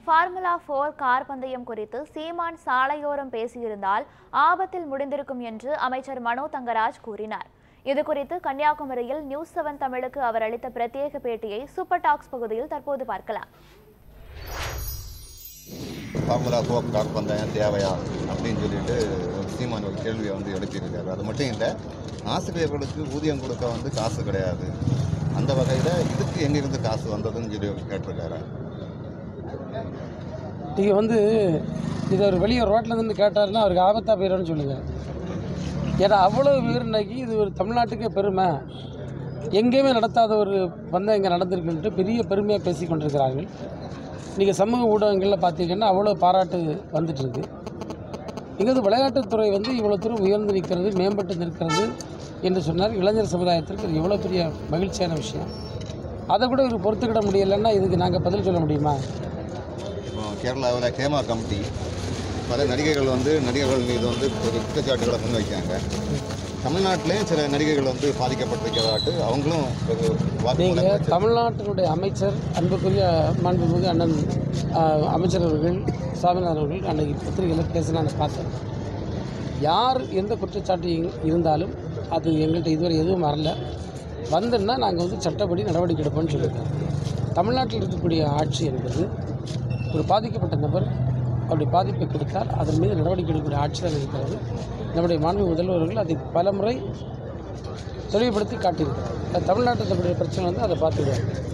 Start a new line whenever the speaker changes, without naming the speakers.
formula போர் car பந்தயம் குறித்து சீமான் சாலையோரம் பேசியிருந்தால் ஆபத்தில் முடிந்திருக்கும் என்று அமைச்சர் மனோ தங்கராஜ் கூறினார் இதுகுறித்து கன்னியாகுமரியில் நியூஸ் செவன் தமிழுக்கு அவர் அளித்த பிரத்யேக பேட்டியை சூப்பர் டாக்ஸ் பகுதியில் தற்போது பார்க்கலாம்
ஃபார்முலா ஃபோர் கார் பந்தயம் தேவையா அப்படின்னு சொல்லிட்டு ஒரு சீமான் ஒரு கேள்வியை வந்து எழுப்பியிருக்காரு அது மட்டும் இல்லை ஆசிரியர்களுக்கு ஊதியம் கொடுக்க வந்து காசு கிடையாது அந்த வகையில் இதுக்கு எங்கிருந்து காசு வந்ததுன்னு சொல்லி கேட்டிருக்காரு
நீங்கள் வந்து இதை ஒரு வெளியே ரோட்டில் இருந்து கேட்டாருன்னா அவருக்கு ஆபத்தாக போயிடும்னு சொல்லுங்கள் ஏன்னா அவ்வளோ பேர் இன்னைக்கு இது ஒரு தமிழ்நாட்டுக்கே பெருமை எங்கேயுமே நடத்தாத ஒரு பந்தம் இங்கே நடந்திருக்குன்ட்டு பெரிய பெருமையாக பேசி கொண்டிருக்கிறார்கள் நீங்கள் சமூக ஊடகங்களில் பார்த்தீங்கன்னா அவ்வளோ பாராட்டு வந்துட்டு இருக்கு இங்கே விளையாட்டுத்துறை வந்து இவ்வளோ தூரம் உயர்ந்து நிற்கிறது மேம்பட்டு நிற்கிறது என்று சொன்னார் இளைஞர் சமுதாயத்திற்கு இது எவ்வளோ பெரிய மகிழ்ச்சியான விஷயம் அதை கூட இவர் பொறுத்துக்கிட முடியலைன்னா இதுக்கு நாங்கள் பதில் சொல்ல முடியுமா
இப்போ கேரளாவில் ஹேமா கமிட்டி பல நடிகைகள் வந்து நடிகர்கள் மீது வந்து ஒரு குற்றச்சாட்டுகளை முன்வைக்காங்க தமிழ்நாட்டிலேயும் சில நடிகைகள் வந்து பாதிக்கப்பட்டிருக்கிறதாட்டு அவங்களும் ஒரு வாக்குமூலம்
நீங்கள்
வச்சு-
தமிழ்நாட்டினுடைய அமைச்சர் அன்புக்குரிய மாண்புமிகு அண்ணன் ஆஹ், அமைச்சர் அவர்கள் சாமிநாதன் அவர்கள் அன்னைக்கு பத்திரிகையில் பேசினா நான் பார்த்தேன் யார் எந்த குற்றச்சாட்டு இ- இருந்தாலும் அது எங்கள்கிட்ட இதுவரை எதுவும் வரல வந்துன்னா நாங்கள் வந்து சட்டப்படி நடவடிக்கை எடுப்போம்னு சொல்லியிருக்கோம் தமிழ்நாட்டில் இருக்கக்கூடிய ஆட்சி என்பது ஒரு பாதிக்கப்பட்ட நபர் அப்படி பாதிப்பை கொடுத்தால் அதன் மீது நடவடிக்கை எடுக்கக்கூடிய ஆட்சி தான் இருக்கிறது நம்முடைய மாண்பு முதல்வர்கள் அதை பலமுறை தெளிவுபடுத்தி காட்டியிருக்கிறார் அது தமிழ்நாட்டில் இருக்கக்கூடிய பிரச்சனை வந்து அதை பார்த்துக்கிடுவாங்க